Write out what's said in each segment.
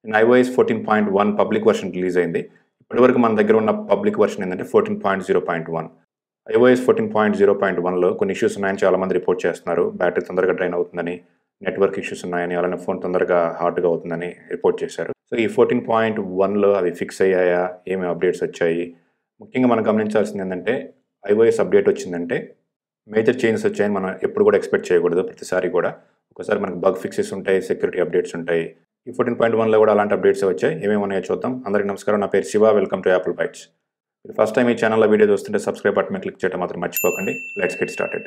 in iOS fourteen point one public version release అయింది ఇప్పటివరకు మన దగ్గర ఉన్న పబ్లిక్ వర్షన్ ఏంటంటే fourteen point zero point one iOS fourteen point zero point వన్లో కొన్ని ఇష్యూస్ ఉన్నాయని చాలామంది రిపోర్ట్ చేస్తున్నారు బ్యాటరీ తొందరగా డ్రైన్ అవుతుందని నెట్వర్క్ ఇష్యూస్ ఉన్నాయని అలానే ఫోన్ తొందరగా హార్డ్గా అవుతుందని రిపోర్ట్ చేశారు సో ఈ ఫోర్టీన్ పాయింట్ వన్లో అవి ఫిక్స్ అయ్యాయా ఏమేమి అప్డేట్స్ వచ్చాయి ముఖ్యంగా మనం గమనించాల్సింది ఏంటంటే ఐఓఎస్ అప్డేట్ వచ్చిందంటే మేజర్ చేంజెస్ వచ్చాయని మనం ఎప్పుడు కూడా ఎక్స్పెక్ట్ చేయకూడదు ప్రతిసారి కూడా ఒకసారి మనకు బగ్ ఫిక్సెస్ ఉంటాయి సెక్యూరిటీ అప్డేట్స్ ఉంటాయి ఈ ఫోర్టీన్ పాయింట్ వన్లో కూడా అలాంటి అప్డేట్స్ వచ్చాయి ఏమేమి ఉన్నాయో చూద్దాం అందరికీ నమస్కారం నా పేరు Shiva welcome to Apple Bytes మీరు ఫస్ట్ టైం ఈ ఛానల్లో వీడియో చూస్తుంటే సబ్స్క్రైబ్ బటన్ క్లిక్ చేయడం మాత్రం మర్చిపోకండి let's get started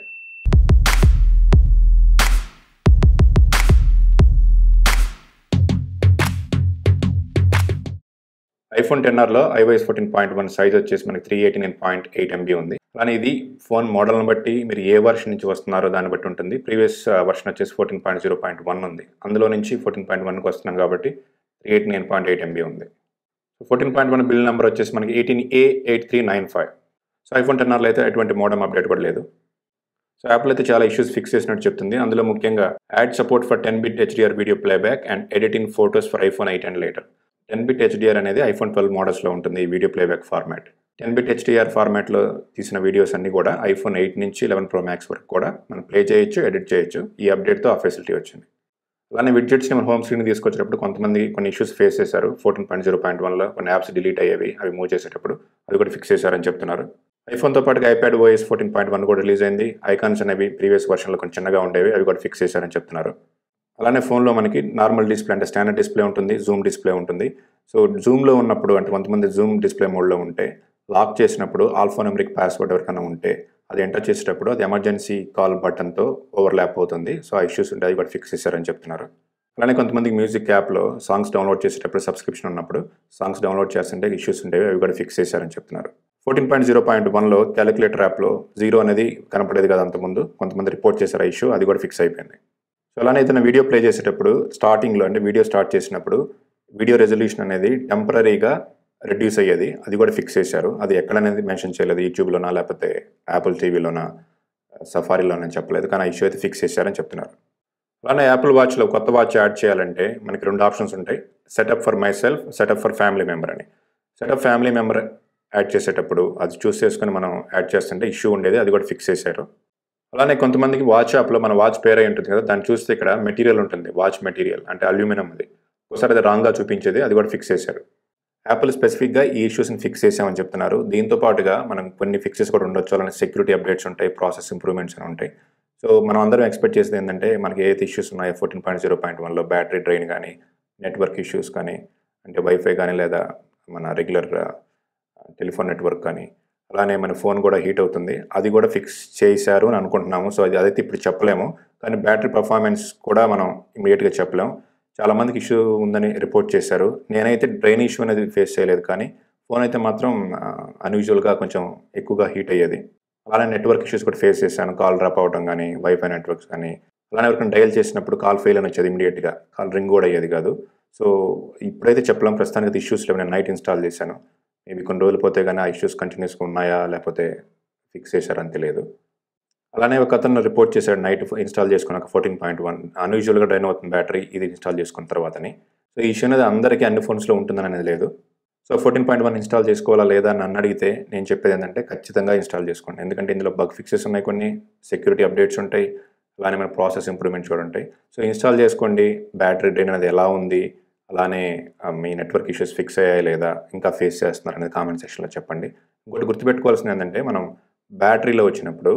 iPhone ten ఆర్లో iOS fourteen point one size వచ్చేసి మనకి three eighty nine point eight MB ఉంది అలానే ఇది ఫోన్ మోడల్ని బట్టి మీరు ఏ వర్షన్ నుంచి వస్తున్నారో దాన్ని బట్టి ఉంటుంది ప్రీవియస్ వర్షన్ వచ్చేసి fourteen point zero point one ఉంది అందులో నుంచి ఫోర్టీన్ పాయింట్ వన్కి వస్తున్నాం కాబట్టి three eighty nine point eight MB ఉంది so fourteen point one build number వచ్చేసి మనకి eighteen A eight three nine five so iPhone ten ఆర్లో అయితే ఎటువంటి మోడమ్ అప్డేట్ కూడా లేదు సో యాప్లో అయితే చాలా ఇష్యూస్ ఫిక్స్ చేసినట్టు చెప్తుంది అందులో ముఖ్యంగా add support for ten bit HDR video playback and editing photos for iPhone eight and later ten bit HDR అనేది ఐఫోన్ ట్వెల్వ్ మోడల్స్లో ఉంటుంది ఈ video playback format ten bit HDR ఫార్మాట్లో తీసిన వీడియోస్ అన్ని కూడా ఐఫోన్ ఎయిట్ నుంచి లెవెన్ ప్రో మ్యాక్స్ వరకు కూడా మనం ప్లే చేయొచ్చు ఎడిట్ చేయొచ్చు ఈ అప్డేట్తో ఆ ఫెసిలిటీ వచ్చింది అలానే విడ్జెట్స్ని మన హోమ్ స్క్రీన్ తీసుకొచ్చేటప్పుడు కొంతమంది కొన్ని ఇష్యూస్ ఫేస్ చేశారు ఫోర్టీన్ పాయింట్ జీరో పాయింట్ వన్లో కొన్ని యాప్స్ డిలీట్ అయ్యేవి అవి మూవ్ చేసేటప్పుడు అది కూడా ఫిక్స్ చేశారని చెప్తున్నారు ఐఫోన్తో పాటుగా iPad OS fourteen point one కూడా రిలీజ్ అయింది ఐకాన్స్ అనేవి ప్రీవియస్ వర్షన్లో కొంచెం చిన్నగా ఉండేవి అవి కూడా ఫిక్స్ చేశారని చెప్తున్నారు అలానే ఫోన్లో మనకి నార్మల్ డిస్ప్లే అంటే స్టాండర్డ్ డిస్ప్లే ఉంటుంది జూమ్ డిస్ప్లే ఉంటుంది సో జూమ్లో ఉన్నప్పుడు అంటే కొంతమంది జూమ్ డిస్ప్లే మోడ్లో ఉంటే లాక్ చేసినప్పుడు ఆల్ఫోనెమరిక్ పాస్వర్డ్ ఎవరికైనా ఉంటే అది ఎంటర్ చేసేటప్పుడు అది ఎమర్జెన్సీ కాల్ బటన్తో ఓవర్లాప్ అవుతుంది సో ఆ ఇష్యూస్ ఉంటే అవి కూడా ఫిక్స్ చేశారని చెప్తున్నారు అలానే కొంతమంది మ్యూజిక్ యాప్లో సాంగ్స్ డౌన్లోడ్ చేసేటప్పుడు సబ్స్క్రిప్షన్ ఉన్నప్పుడు సాంగ్స్ డౌన్లోడ్ చేస్తుంటే ఇష్యూస్ ఉండేవి అవి కూడా ఫిక్స్ చేశారని చెప్తున్నారు ఫోర్టీన్ పాయింట్ జీరో పాయింట్ వన్లో క్యాలిక్యులేటర్ యాప్లో జీరో అనేది కనపడేది కదా అంతకుముందు కొంతమంది రిపోర్ట్ చేశారు ఆ ఇష్యూ అది కూడా ఫిక్స్ అయిపోయింది సో అలానే ఏదైనా వీడియో ప్లే చేసేటప్పుడు స్టార్టింగ్లో అంటే వీడియో స్టార్ట్ చేసినప్పుడు వీడియో రెజల్యూషన్ అనేది టెంపరీగా రెడ్యూస్ అయ్యేది అది కూడా ఫిక్స్ చేశారు అది ఎక్కడనేది మెన్షన్ చేయలేదు యూట్యూబ్లోనా లేకపోతే యాపిల్ టీవీలోనా సఫారీలోనా చెప్పలేదు కానీ ఆ ఇష్యూ అయితే ఫిక్స్ చేశారని చెప్తున్నారు అలానే యాపిల్ వాచ్లో కొత్త వాచ్ యాడ్ చేయాలంటే మనకి రెండు ఆప్షన్స్ ఉంటాయి setup for myself setup for family member అని సెటప్ ఫ్యామిలీ మెంబర్ యాడ్ చేసేటప్పుడు అది చూస్ చేసుకొని మనం యాడ్ చేస్తుంటే ఇష్యూ ఉండేది అది కూడా ఫిక్స్ చేశారు అలానే కొంతమందికి వాచ్ యాప్లో మన వాచ్ పేర్ అయి ఉంటుంది కదా దాన్ని చూస్తే ఇక్కడ మెటీరియల్ ఉంటుంది వాచ్ మెటీరియల్ అంటే అల్యూమినియం అది ఒకసారి అది రాంగ్గా చూపించేది అది కూడా ఫిక్స్ చేశారు యాపిల్ స్పెసిఫిక్గా ఈ ఇష్యూస్ని ఫిక్స్ చేసామని చెప్తున్నారు దీంతో పాటుగా మనం కొన్ని ఫిక్సెస్ కూడా ఉండొచ్చు అలానే సెక్యూరిటీ అప్డేట్స్ ఉంటాయి ప్రాసెస్ ఇంప్రూవ్మెంట్స్ అని ఉంటాయి సో మనం అందరం ఎక్స్పెక్ట్ చేసేది ఏంటంటే మనకి ఏదైతే ఇష్యూస్ ఉన్నాయో ఫోర్టీన్ పాయింట్ జీరో పాయింట్ వన్లో బ్యాటరీ డ్రైన్ కానీ నెట్వర్క్ ఇష్యూస్ కానీ అంటే వైఫై కానీ లేదా మన రెగ్యులర్ టెలిఫోన్ నెట్వర్క్ కానీ అలానే మన ఫోన్ కూడా హీట్ అవుతుంది అది కూడా ఫిక్స్ చేశారు అని అనుకుంటున్నాము సో అది అదైతే ఇప్పుడు చెప్పలేము కానీ బ్యాటరీ పర్ఫార్మెన్స్ కూడా మనం ఇమీడియట్గా చెప్పలేము చాలామందికి ఇష్యూ ఉందని రిపోర్ట్ చేశారు నేనైతే డ్రైన్ ఇష్యూ అనేది ఫేస్ చేయలేదు కానీ ఫోన్ అయితే మాత్రం అన్యూజువల్గా కొంచెం ఎక్కువగా హీట్ అయ్యేది అలానే నెట్వర్క్ ఇష్యూస్ కూడా ఫేస్ చేశాను కాల్ డ్రాప్ అవడం కానీ వైఫై నెట్వర్క్స్ కానీ అలానే ఎవరికైనా డయల్ చేసినప్పుడు కాల్ ఫెయిల్ అని వచ్చేది ఇమీడియట్గా కాల్ రింగ్ కూడా అయ్యేది కాదు సో ఇప్పుడైతే చెప్పలేం ప్రస్తుతానికి ఇష్యూస్ లేవు నేను నైట్ ఇన్స్టాల్ చేశాను మేబీ కొన్ని రోజులు పోతే కానీ ఆ ఇష్యూస్ కంటిన్యూస్గా ఉన్నాయా లేకపోతే ఫిక్స్ చేశారని తెలియదు అలానే ఒక అతను రిపోర్ట్ చేశాడు నైట్ ఇన్స్టాల్ చేసుకున్నాక ఫోర్టీన్ పాయింట్ వన్ అన్యూజువల్గా డ్రైన్ అవుతుంది బ్యాటరీ ఇది ఇన్స్టాల్ చేసుకున్న తర్వాతని సో ఈ ఇష్యూ అనేది అందరికీ అన్ని ఫోన్స్లో ఉంటుందని అనేది లేదు so fourteen point one install చేసుకోవాలా లేదా అని నన్ను అడిగితే నేను చెప్పేది ఏంటంటే ఖచ్చితంగా ఇన్స్టాల్ చేసుకోండి ఎందుకంటే ఇందులో బగ్ ఫిక్సెస్ ఉన్నాయి కొన్ని సెక్యూరిటీ అప్డేట్స్ ఉంటాయి అలానే మన ప్రాసెస్ ఇంప్రూవ్మెంట్స్ కూడా ఉంటాయి సో ఇన్స్టాల్ చేసుకోండి బ్యాటరీ డ్రైన్ అనేది ఎలా ఉంది అలానే మీ నెట్వర్క్ ఇష్యూస్ ఫిక్స్ అయ్యాయి లేదా ఇంకా ఫేస్ చేస్తున్నారు అనేది కామెంట్ సెక్షన్లో చెప్పండి ఇంకోటి గుర్తుపెట్టుకోవాల్సింది ఏంటంటే మనం బ్యాటరీలో వచ్చినప్పుడు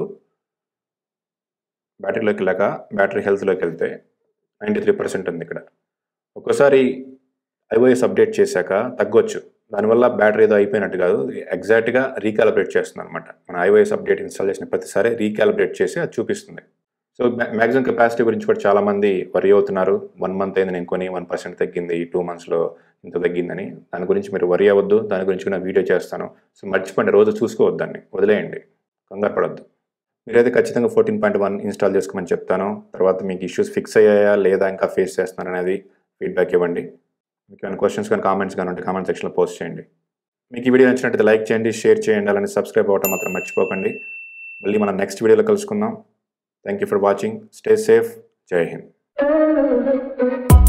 బ్యాటరీలోకి వెళ్ళాక బ్యాటరీ హెల్త్లోకి వెళ్తే నైంటీ త్రీ పర్సెంట్ ఉంది ఇక్కడ ఒక్కోసారి ఐఓఎస్ అప్డేట్ చేశాక తగ్గొచ్చు దానివల్ల బ్యాటరీ ఏదో అయిపోయినట్టు కాదు ఎగ్జాక్ట్గా రీకాలిబ్రేట్ చేస్తుంది అనమాట మన ఐఓఎస్ అప్డేట్ ఇన్స్టాల్ చేసిన ప్రతిసారి రీకాలిబ్రేట్ చేసి అది చూపిస్తుంది సో మ్యాక్సిమం కెపాసిటీ గురించి కూడా చాలామంది వరి అవుతున్నారు వన్ మంత్ అయింది నేను కొని వన్ పర్సెంట్ తగ్గింది ఈ టూ మంత్స్లో ఇంత తగ్గిందని దాని గురించి మీరు వరి అవ్వద్దు దాని గురించి కూడా వీడియో చేస్తాను సో మర్చిపోండి రోజు చూసుకోవద్దు దాన్ని వదిలేయండి కంగారు పడద్దు మీరైతే ఖచ్చితంగా ఫోర్టీన్ పాయింట్ వన్ ఇన్స్టాల్ చేసుకోమని చెప్తాను తర్వాత మీకు ఇష్యూస్ ఫిక్స్ అయ్యాయా లేదా ఇంకా ఫేస్ చేస్తున్నారు అనేది ఫీడ్బ్యాక్ ఇవ్వండి మీకు ఏమైనా క్వశ్చన్స్ కానీ కామెంట్స్ కానీ ఉంటే కామెంట్ సెక్షన్లో పోస్ట్ చేయండి మీకు ఈ వీడియో నచ్చినట్లయితే లైక్ చేయండి షేర్ చేయండి అలానే సబ్స్క్రైబ్ అవ్వడం మాత్రం మర్చిపోకండి మళ్ళీ మనం నెక్స్ట్ వీడియోలో కలుసుకుందాం thank you for watching stay safe జై హింద్